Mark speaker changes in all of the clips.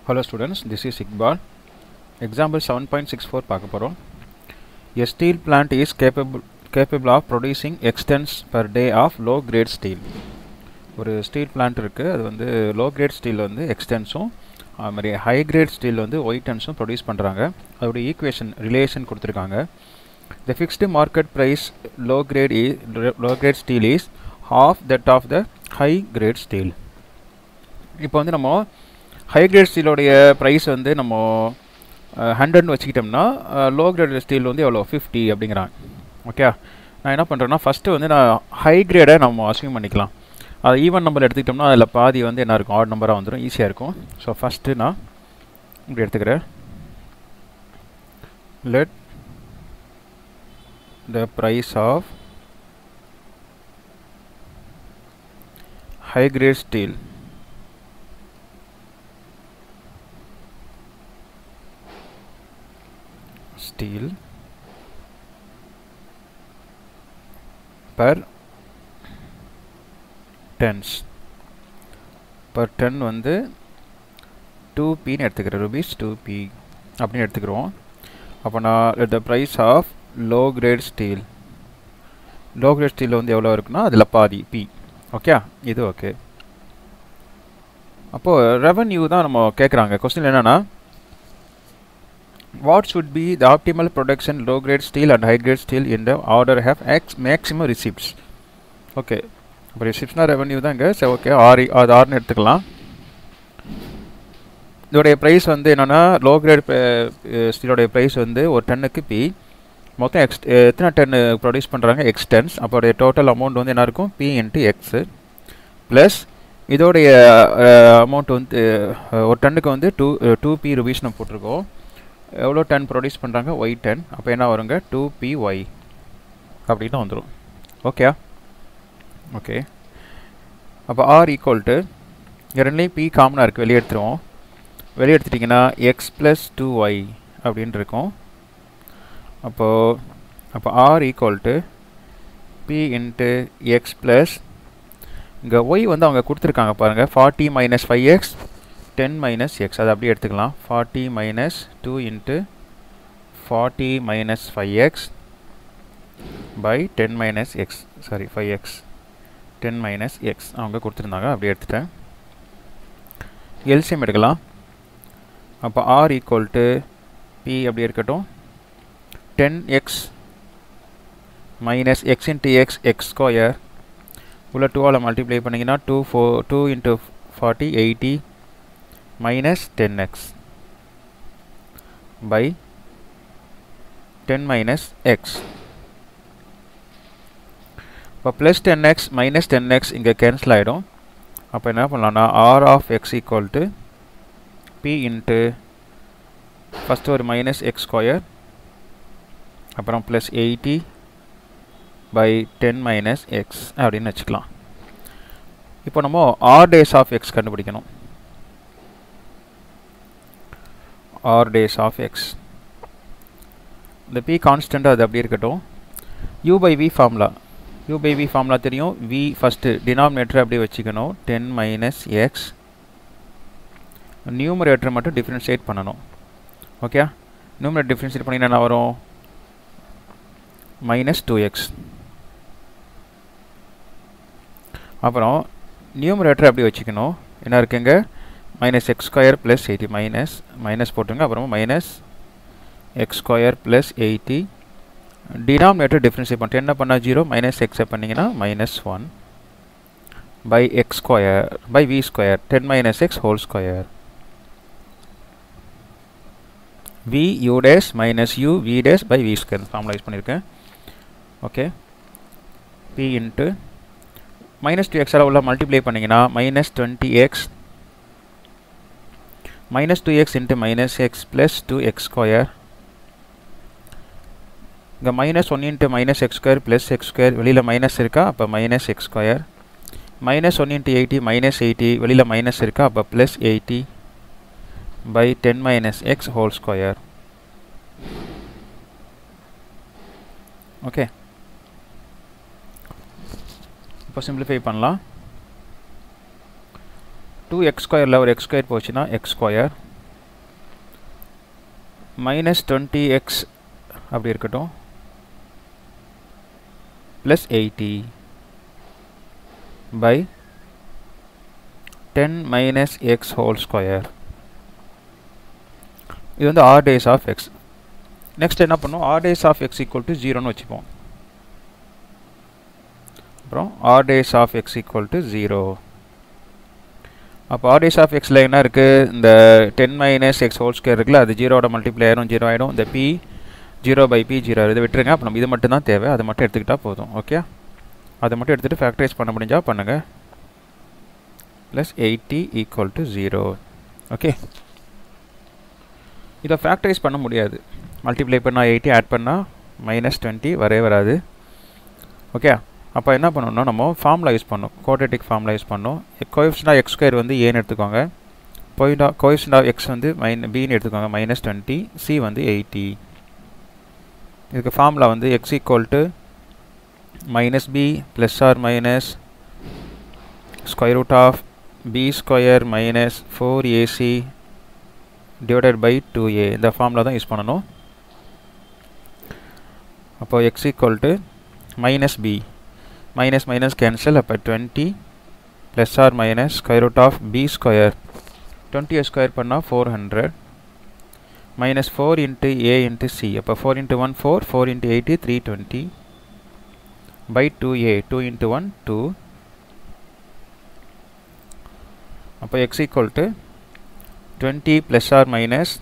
Speaker 1: Hello students, this is Iqbal. Example 7.64 பார்க்க போகிறோம் A steel plant is capable, capable of producing X tons per day of low grade steel. ஒரு steel plant இருக்குது அது வந்து low grade steel வந்து எக்ஸ்டென்ஸும் அது மாதிரி ஹை கிரேட் ஸ்டீல் வந்து ஒயிட் டன்ஸும் ப்ரொடியூஸ் பண்ணுறாங்க அதோட ஈக்குவேஷன் ரிலேஷன் கொடுத்துருக்காங்க the fixed market price low grade uh low grade steel is half that of the high grade steel இப்போ வந்து நம்ம ஹை கிரேட் ஸ்டீலோடைய ப்ரைஸ் வந்து நம்ம ஹண்ட்ரட்னு வச்சுக்கிட்டோம்னா லோ கிரேட் ஸ்டீல் வந்து எவ்வளோ ஃபிஃப்டி அப்படிங்கிறாங்க ஓகே நான் என்ன பண்ணுறேன்னா ஃபஸ்ட்டு வந்து நான் ஹை கிரேடை நம்ம அசியூம் பண்ணிக்கலாம் அது ஈவன் நம்பர் எடுத்துக்கிட்டோம்னா அதில் பாதி வந்து என்ன இருக்கும் ஆட் நம்பராக வந்துடும் ஈஸியாக இருக்கும் ஸோ ஃபஸ்ட்டு நான் இப்படி எடுத்துக்கிறேன் let the price of high grade steel steel per tens per ton வந்து டூ பின்னு எடுத்துக்கிறேன் ருபீஸ் டூ பி அப்படின்னு எடுத்துக்கிறோம் அப்போ நான் the price of low grade steel low grade steel வந்து எவ்வளோ இருக்குன்னா அதில் பாதி பி ஓகே இது ஓகே அப்போது ரெவன்யூ தான் நம்ம கேட்குறாங்க கொஸ்டின் என்னென்னா what should be the optimal production low grade steel and high grade steel in the order have X maximum receipts okay இப்போ ரிசிப்ட்ஸ்னா ரெவன்யூ தான் இங்கே சரி ஓகே ஆறு அது ஆறுன்னு எடுத்துக்கலாம் இதோடைய ப்ரைஸ் வந்து என்னென்னா லோ கிரேட் ஸ்டீலோடைய ப்ரைஸ் வந்து ஒரு டன்னுக்கு பி மொத்தம் எக்ஸ் எத்தனை டன் ப்ரொடியூஸ் பண்ணுறாங்க எக்ஸ் டன்ஸ் அப்போடைய டோட்டல் அமௌண்ட் வந்து என்ன இருக்கும் பி இன்ட்டு எக்ஸு ப்ளஸ் இதோடைய அமௌண்ட் வந்து ஒரு டன்னுக்கு வந்து டூ டூ பி ருபீஸ் நம்ம போட்டிருக்கோம் எவ்வளோ டன் ப்ரொடியூஸ் பண்ணுறாங்க ஒய் டன் அப்போ என்ன வருங்க டூ பி ஒய் அப்படின்னு வந்துடும் ஓகே ஓகே அப்போ ஆர் ஈக்குவல் டு ரெண்டுலேயும் பி காமனாக இருக்குது வெளியே எடுத்துருவோம் வெளியே எடுத்துட்டிங்கன்னா எக்ஸ் ப்ளஸ் டூ ஒய் அப்படின்னு இருக்கும் அப்போது அப்போ r equal to p into x plus இங்கே ஒய் வந்து அவங்க கொடுத்துருக்காங்க பாருங்கள் forty minus five x ten minus x அதை அப்படியே எடுத்துக்கலாம் forty minus two into forty minus five x by ten minus x sorry five x ten minus x அவங்க கொடுத்துருந்தாங்க அப்படியே எடுத்துட்டேன் எல்சிஎம் எடுக்கலாம் அப்போ ஆர் ஈக்குவல் டு பி அப்படி இருக்கட்டும் 10x minus x into x x square உள்ள 2 ஆல் மல்டிப்ளை பண்ணிங்கன்னா 2 4 2 into 40 80 minus 10x by 10 minus x இப்போ plus ten x minus ten x இங்கே கேன்சல் ஆகிடும் அப்போ என்ன பண்ணலாம்னா r of x equal to p into first ஒரு மைனஸ் எக்ஸ் ஸ்கொயர் அப்புறம் plus eighty by ten minus x அப்படின்னு வச்சுக்கலாம் இப்போ நம்ம ஆர் டேஸ் ஆஃப் எக்ஸ் கண்டுபிடிக்கணும் ஆர் டேஸ் ஆஃப் எக்ஸ் இந்த பி கான்ஸ்டன்ட் அது அப்படி இருக்கட்டும் u by v formula u by v formula தெரியும் வி ஃபஸ்ட்டு டினாமினேட்டர் அப்படியே வச்சுக்கணும் டென் மைனஸ் எக்ஸ் நியூமரேட்டர் மட்டும் டிஃப்ரென்ஷியேட் பண்ணணும் ஓகே நியூமரேட் டிஃப்ரென்ஷியேட் பண்ணிங்கன்னா என்ன வரும் மைனஸ் டூ எக்ஸ் அப்புறம் நியூமரேட்டர் அப்படி வச்சுக்கணும் என்ன இருக்குங்க minus x square plus eighty minus minus போட்டுங்க அப்புறமா minus x square plus eighty denominator differentiate பண்ணிட்டு என்ன பண்ணால் ஜீரோ மைனஸ் எக்ஸை பண்ணிங்கன்னா minus one by x square by v square ten minus x whole square v u dash minus u v dash by v square formula use பண்ணியிருக்கேன் okay B into minus two எக்ஸால் உள்ள multiply பண்ணிங்கன்னா minus twenty x minus two x into minus x plus two x square இங்கே minus one into minus x square plus x square வெளியில் minus இருக்கா அப்போ minus x square minus one into eighty minus eighty வெளியில் minus இருக்கா அப்போ plus eighty by ten minus x whole square okay இப்போ simplify பண்ணலாம் two x ஸ்கொயரில் ஒரு எக்ஸ் ஸ்கொயர் போச்சுன்னா x square minus twenty x அப்படி இருக்கட்டும் plus eighty by ten minus x whole square இது வந்து r dash of x next என்ன பண்ணும் r dash of x equal to ஜீரோன்னு வச்சுப்போம் அப்புறம் r dash of x equal to zero அப்போ ஆர் டேஸ் ஆஃப் எக்ஸில் என்ன இருக்குது இந்த ten minus x whole square இருக்குல்ல அது ஜீரோட மல்டிப்ளை ஆயிரும் ஜீரோ ஆகிடும் இந்த p zero by p zero இதை விட்டுருங்க அப்போ நம்ம இது மட்டும் தான் தேவை அதை மட்டும் எடுத்துக்கிட்டால் போதும் ஓகே அதை மட்டும் எடுத்துகிட்டு ஃபேக்டரைஸ் பண்ண முடிஞ்சால் பண்ணுங்கள் plus eighty equal to zero okay இதை ஃபேக்டரைஸ் பண்ண முடியாது மல்டிப்ளை பண்ணால் எயிட்டி ஆட் பண்ணால் மைனஸ் டுவெண்ட்டி வரவே வராது ஓகே அப்போ என்ன பண்ணணும்னா நம்ம ஃபார்முலா யூஸ் பண்ணணும் கோட்டேட்டிக் ஃபார்முலா யூஸ் பண்ணணும் கோஎஃபிஷன் எக்ஸ் ஸ்கொயர் வந்து ஏன்னு எடுத்துக்கோங்க போயிண்டா கோஎஃபிஷன் ஆஃப் எக்ஸ் வந்து மைன் பின்னு எடுத்துக்கோங்க மைனஸ் டுவெண்ட்டி சி வந்து எயிட்டி இதுக்கு ஃபார்முலா வந்து x equal to minus b plus or minus square root of b square minus four ac divided by two a இந்த ஃபார்முலா தான் யூஸ் பண்ணணும் அப்போது x equal to minus b minus minus cancel அப்போ twenty plus or minus square root of b square டுவெண்ட்டியை square பண்ணால் four hundred minus four into a into c அப்போ four into one four four into eighty three twenty by two a two into one two அப்போ x equal to twenty plus or minus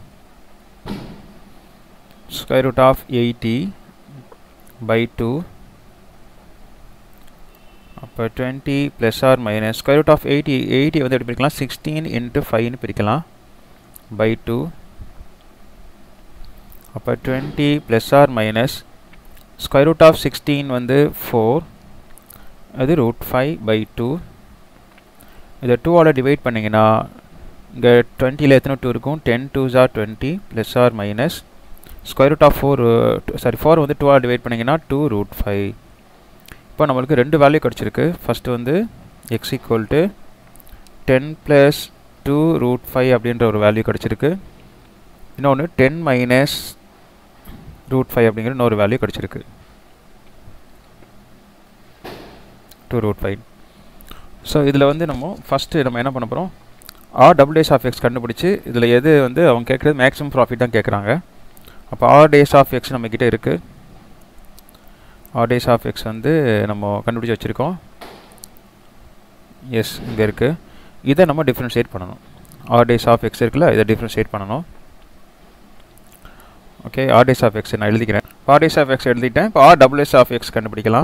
Speaker 1: square root of eighty by two அப்போ twenty plus or minus square root of eighty eighty வந்து எப்படி பிரிக்கலாம் sixteen into ஃபைவ்னு பிரிக்கலாம் by two அப்போ twenty plus or minus square root of sixteen வந்து four அது root five by two இதை டூவால் டிவைட் பண்ணிங்கன்னா இங்கே டுவெண்ட்டியில் எத்தனை டூ இருக்கும் டென் டூ ஜார் twenty plus or minus square root of four sorry four வந்து டூவால் டிவைட் பண்ணிங்கன்னா டூ ரூட் ஃபைவ் இப்போ நம்மளுக்கு ரெண்டு வேல்யூ கிடச்சிருக்கு ஃபஸ்ட்டு வந்து x equal to ten plus two root five அப்படின்ற ஒரு வேல்யூ கிடச்சிருக்கு இன்னொன்று டென் மைனஸ் ரூட் ஃபைவ் அப்படிங்கிற இன்னொரு வேல்யூ கிடச்சிருக்கு டூ ரூட் ஃபைவ் ஸோ இதில் வந்து நம்ம ஃபஸ்ட்டு நம்ம என்ன பண்ண போகிறோம் r double dash of x கண்டுபிடிச்சி இதில் எது வந்து அவங்க கேட்குறது மேக்ஸிமம் ப்ராஃபிட் தான் கேட்குறாங்க அப்போ ஆர் டேஸ் ஆஃப் எக்ஸ் நம்மக்கிட்ட இருக்குது ஆர் டேஸ் ஆஃப் எக்ஸ் வந்து நம்ம கண்டுபிடிச்சி வச்சுருக்கோம் எஸ் இங்கே இருக்குது இதை நம்ம டிஃப்ரென்ஷியேட் பண்ணணும் ஆர் டேஸ் ஆஃப் எக்ஸ் இருக்குல்ல இதை டிஃப்ரென்ஷியேட் பண்ணணும் okay r dash of x நான் எழுதிக்கிறேன் ஆர் டேஸ் ஆஃப் எக்ஸ் எழுதிட்டேன் இப்போ r double dash of x கண்டுபிடிக்கலாம்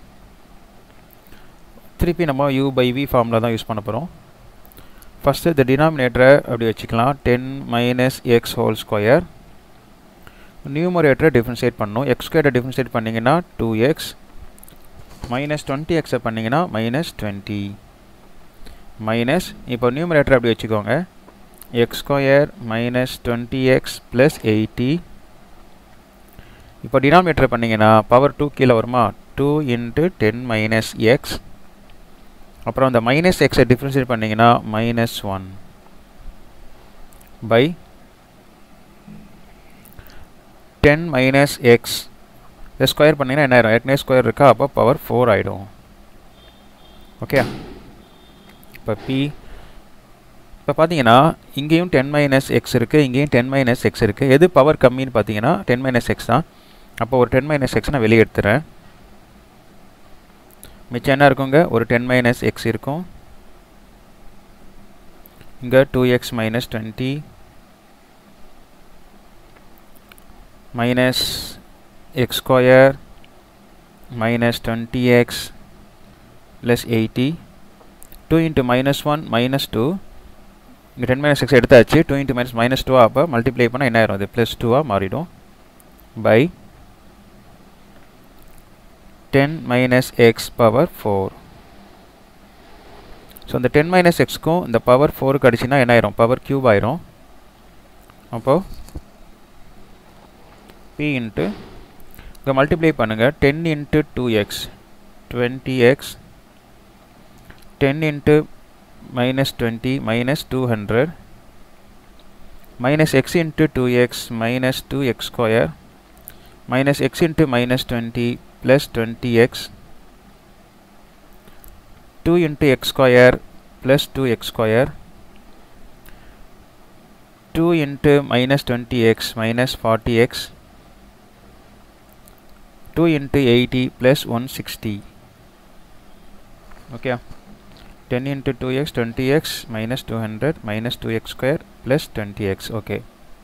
Speaker 1: திருப்பி நம்ம யூ பை வி ஃபார்மில் தான் யூஸ் பண்ண போகிறோம் ஃபஸ்ட்டு இந்த டினாமினேட்டரை அப்படி வச்சுக்கலாம் ten minus x whole square நியூமரேட்டரை டிஃப்ரென்ஷியேட் பண்ணணும் எக்ஸ் ஸ்கொயரை டிஃப்ரென்ஷியேட் பண்ணிங்கன்னா டூ எக்ஸ் மைனஸ் டுவெண்ட்டி எக்ஸை பண்ணிங்கன்னா மைனஸ் டுவெண்ட்டி மைனஸ் இப்போ நியூமரேட்டர் அப்படி வச்சுக்கோங்க x square minus twenty x plus eighty இப்போ டினாமினேட்டர் பண்ணிங்கன்னா பவர் டூ கீழே வருமா two into ten minus x அப்புறம் அந்த மைனஸ் எக்ஸை டிஃப்ரென்ஷியேட் பண்ணிங்கன்னா minus one by ten minus x இதை ஸ்கொயர் பண்ணிங்கன்னா என்ன ஆயிரும் ஏற்கனவே ஸ்கொயர் இருக்கா அப்போ பவர் ஃபோர் ஆகிடும் ஓகே இப்போ பி இப்போ பார்த்தீங்கன்னா இங்கேயும் டென் மைனஸ் எக்ஸ் இருக்குது இங்கேயும் டென் மைனஸ் எக்ஸ் இருக்குது எது பவர் கம்மின்னு பார்த்தீங்கன்னா டென் மைனஸ் எக்ஸ் தான் அப்போ ஒரு டென் மைனஸ் எக்ஸ் நான் வெளியே எடுத்துறேன் மிச்சம் என்ன இருக்குங்க ஒரு டென் மைனஸ் எக்ஸ் இருக்கும் இங்கே two x minus twenty minus x square minus twenty x plus eighty two into minus one minus two இங்கே டென் மைனஸ் எக்ஸ் எடுத்தாச்சு two into minus minus two அப்போ மல்டிப்ளை பண்ணால் என்ன ஆயிரும் அது ப்ளஸ் டூவாக மாறிடும் by ten minus x power four so இந்த டென் மைனஸ் எக்ஸ்க்கும் இந்த பவர் ஃபோருக்கு அடிச்சுன்னா என்ன ஆயிரும் பவர் க்யூப் ஆயிரும் அப்போது பி இன்ட்டு இங்கே மல்டிப்ளை பண்ணுங்கள் ten into two x twenty x ten into minus twenty minus two hundred minus x into 2x minus 2x square minus x into minus 20 plus 20x 2 into x square plus 2x square 2 into minus 20x minus 40x 2 into 80 plus 160 okay 10 into 2x 20x minus 200 minus 2x square plus 20x okay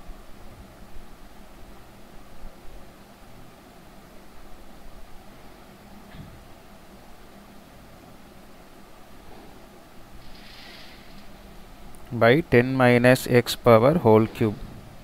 Speaker 1: by 10 minus x power whole cube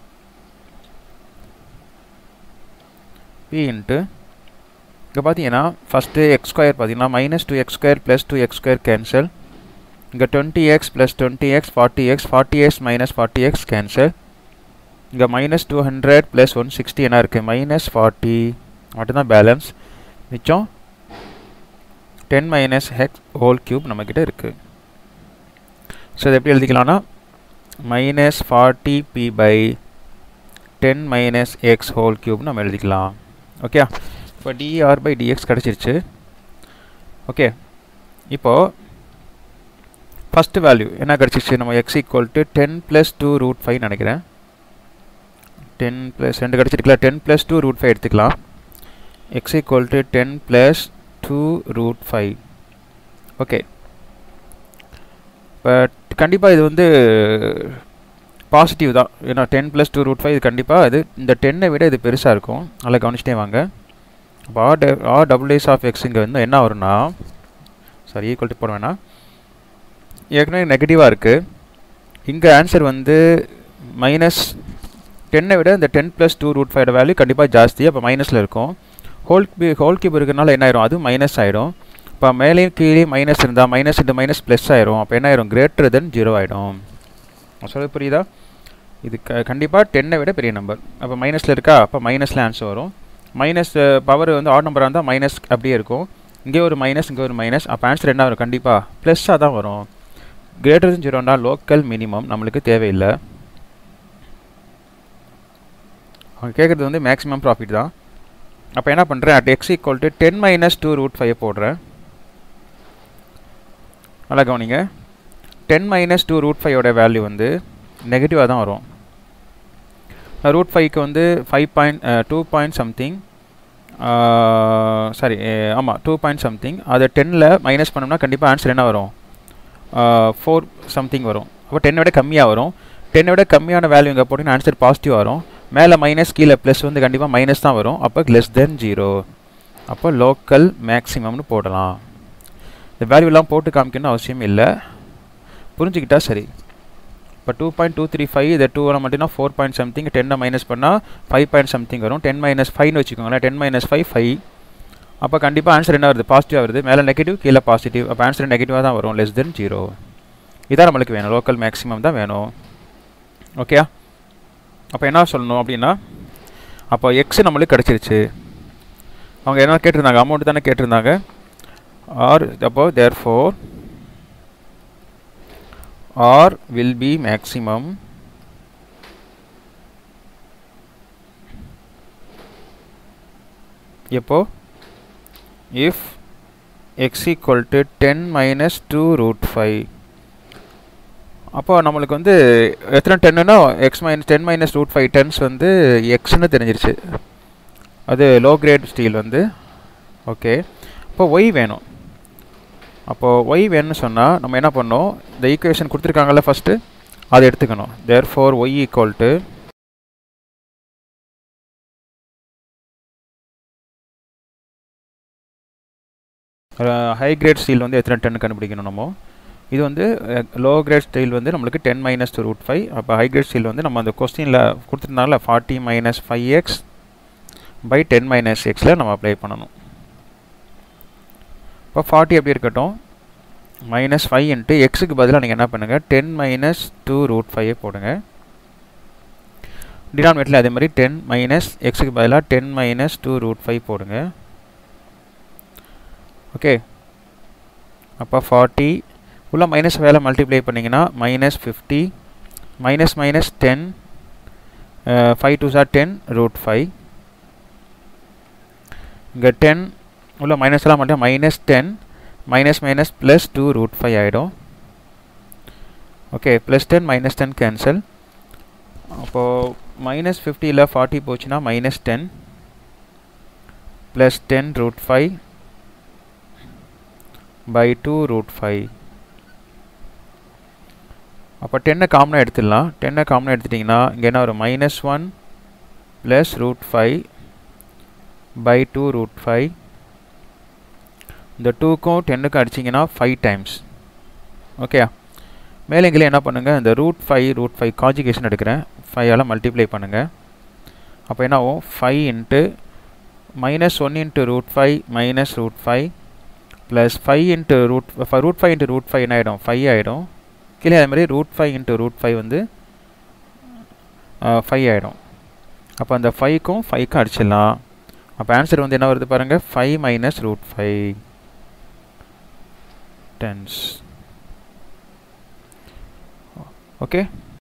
Speaker 1: p into இங்கே பார்த்தீங்கன்னா first x square பார்த்தீங்கன்னா minus two x square plus two x square cancel இங்கே twenty x plus twenty x forty x forty x minus forty x cancel இங்கே minus two hundred plus one sixty என்ன இருக்குது minus forty மட்டும்தான் balance மிச்சம் ten minus x whole cube நம்மக்கிட்ட இருக்குது so இது எப்படி எழுதிக்கலாம்னா minus forty p by ten minus x whole cube நம்ம எழுதிக்கலாம் ஓகே இப்போ டிஆர் பை டிஎக்ஸ் கிடச்சிருச்சு ஓகே இப்போது ஃபஸ்ட்டு வேல்யூ என்ன கிடச்சிருச்சு நம்ம x equal to ten plus two root five நினைக்கிறேன் டென் ப்ளஸ் ரெண்டு கிடச்சிருக்கல ten plus two root five எடுத்துக்கலாம் x equal to ten plus two root five okay but கண்டிப்பாக இது வந்து பாசிட்டிவ் தான் ஏன்னா ten plus two root five இது கண்டிப்பாக இது இந்த டென்னை விட இது பெருசாக இருக்கும் நல்லா கவனிச்சிட்டே வாங்க இப்போ R R double S of x இங்கே வந்து என்ன வரும்னா சாரி ஈக்குவல் டு போட வேணாம் ஏற்கனவே நெகட்டிவாக இருக்குது இங்கே ஆன்சர் வந்து மைனஸ் டென்னை விட இந்த டென் ப்ளஸ் டூ ரூட் ஃபைவோட வேல்யூ கண்டிப்பாக ஜாஸ்தி அப்போ மைனஸில் இருக்கும் ஹோல் ஹோல் கியூப் இருக்கிறனால என்ன ஆயிரும் அது மைனஸ் ஆகிடும் இப்போ மேலேயும் கீழே மைனஸ் இருந்தால் மைனஸ் இன்ட்டு மைனஸ் ப்ளஸ் ஆயிரும் அப்போ என்ன ஆயிரும் கிரேட்டர் தென் ஜீரோ ஆகிடும் சொல்ல புரியுதா இது க கண்டிப்பாக டென்னை விட பெரிய நம்பர் அப்போ மைனஸில் இருக்கா அப்போ மைனஸில் ஆன்சர் வரும் மைனஸ் பவர் வந்து ஆட் நம்பராக இருந்தால் மைனஸ் அப்படியே இருக்கும் இங்கே ஒரு மைனஸ் இங்கே ஒரு மைனஸ் அப்போ ஆன்சர் என்ன வரும் கண்டிப்பாக ப்ளஸ்ஸாக தான் வரும் கிரேட்டர் தென் ஜீரோனா லோக்கல் மினிமம் நம்மளுக்கு தேவையில்லை அவங்க கேட்குறது வந்து மேக்ஸிமம் ப்ராஃபிட் தான் அப்போ என்ன பண்ணுறேன் at x equal to ten minus two root five போடுறேன் நல்லா கவனிங்க டென் மைனஸ் டூ ரூட் ஃபைவோட வேல்யூ வந்து நெகட்டிவாக தான் வரும் ரூட் ஃபைவ்க்கு வந்து five point two point something sorry ஆமாம் டூ பாயிண்ட் சம்திங் அதை டென்னில் மைனஸ் பண்ணோம்னா கண்டிப்பாக ஆன்சர் என்ன வரும் ஃபோர் சம்திங் வரும் அப்போ டென்னை விட கம்மியாக வரும் டென்னை விட கம்மியான வேல்யூ இங்கே போட்டிங்கன்னா ஆன்சர் பாசிட்டிவ் வரும் மேலே மைனஸ் கீழே ப்ளஸ் வந்து கண்டிப்பாக மைனஸ் தான் வரும் அப்போ லெஸ் தென் ஜீரோ அப்போ லோக்கல் மேக்ஸிமம்னு போடலாம் இந்த வேல்யூலாம் போட்டு காமிக்கணும்னு அவசியம் இல்லை புரிஞ்சுக்கிட்டா சரி இப்போ two point two three five இதை டூ மட்டும்னா ஃபோர் பாயிண்ட் சம்திங் டென்னை மைனஸ் பண்ணால் ஃபைவ் பாயிண்ட் சம்திங் வரும் டென் மைனஸ் ஃபைவ்னு வச்சுக்கோங்களேன் டென் மைனஸ் ஃபைவ் ஃபைவ் அப்போ கண்டிப்பாக ஆன்சர் என்ன வருது பாசிட்டிவாக வருது மேலே நெகட்டிவ் கீழே பாசிட்டிவ் அப்போ ஆன்சர் நெகட்டிவாக தான் வரும் லெஸ் தென் ஜீரோ இதான் நம்மளுக்கு வேணும் லோக்கல் மேக்ஸிமம் தான் வேணும் ஓகேயா அப்போ என்ன சொல்லணும் அப்படின்னா அப்போ எக்ஸ் நம்மளுக்கு கிடச்சிருச்சு அவங்க என்ன கேட்டிருந்தாங்க அமௌண்ட் தானே கேட்டிருந்தாங்க ஆர் அப்போ therefore R will be maximum எப்போ if x equal to ten minus two root five அப்போ நம்மளுக்கு வந்து எத்தனை டென்னுனா x minus ten minus root five tens வந்து எக்ஸ்னு தெரிஞ்சிருச்சு அது லோ கிரேட் ஸ்டீல் வந்து ஓகே இப்போ ஒய் வேணும் அப்போது ஒய் வேணும்னு சொன்னால் நம்ம என்ன பண்ணோம் இந்த ஈக்குவேஷன் கொடுத்துருக்காங்கல்ல ஃபஸ்ட்டு அதை எடுத்துக்கணும் therefore y equal to high grade steel வந்து எத்தனை டன் கண்டுபிடிக்கணும் நம்ம இது வந்து லோ கிரேட் ஸ்டீல் வந்து நம்மளுக்கு ten minus two root five அப்போ ஹை கிரேட் ஸ்டீல் வந்து நம்ம அந்த கொஸ்டினில் கொடுத்துருந்தால forty minus five x by ten minus எக்ஸில் நம்ம அப்ளை பண்ணணும் இப்போ ஃபார்ட்டி எப்படி இருக்கட்டும் மைனஸ் ஃபைவ் இன்ட்டு எக்ஸுக்கு பதிலாக நீங்கள் என்ன பண்ணுங்கள் ten minus two root five போடுங்க டினாமினேட்டில் அதே மாதிரி டென் மைனஸ் எக்ஸுக்கு பதிலாக ten minus two root five போடுங்க ஓகே அப்போ ஃபார்ட்டி உள்ள மைனஸ் வேலை மல்டிப்ளை பண்ணிங்கன்னா minus fifty minus minus ten five two sir ten root five இங்கே டென் உள்ள மைனஸ் எல்லாம் மட்டும் minus ten minus minus plus two root five ஆகிடும் okay plus ten minus ten cancel அப்போது மைனஸ் ஃபிஃப்டியில் ஃபார்ட்டி போச்சுன்னா minus ten plus ten root five by two root five அப்போ டென்னை காமனாக எடுத்துடலாம் டென்னை காமனாக எடுத்துட்டிங்கன்னா இங்கே என்ன ஒரு minus one plus root five by two root five இந்த டூக்கும் டென்னுக்கும் அடிச்சிங்கன்னா ஃபைவ் டைம்ஸ் ஓகே மேலே எங்கே என்ன பண்ணுங்கள் இந்த root five root five conjugation எடுக்கிறேன் ஃபைவால் மல்டிப்ளை பண்ணுங்கள் அப்போ என்ன ஆகும் five into minus one into root five minus root five plus five into root root five into root five என்ன ஆகிடும் ஃபைவ் ஆகிடும் கீழே அதே மாதிரி root five into root five வந்து ஃபைவ் ஆகிடும் அப்போ அந்த ஃபைவ்க்கும் ஃபைவ்க்கும் அடிச்சிடலாம் அப்போ ஆன்சர் வந்து என்ன வருது பாருங்கள் five minus root five tens okay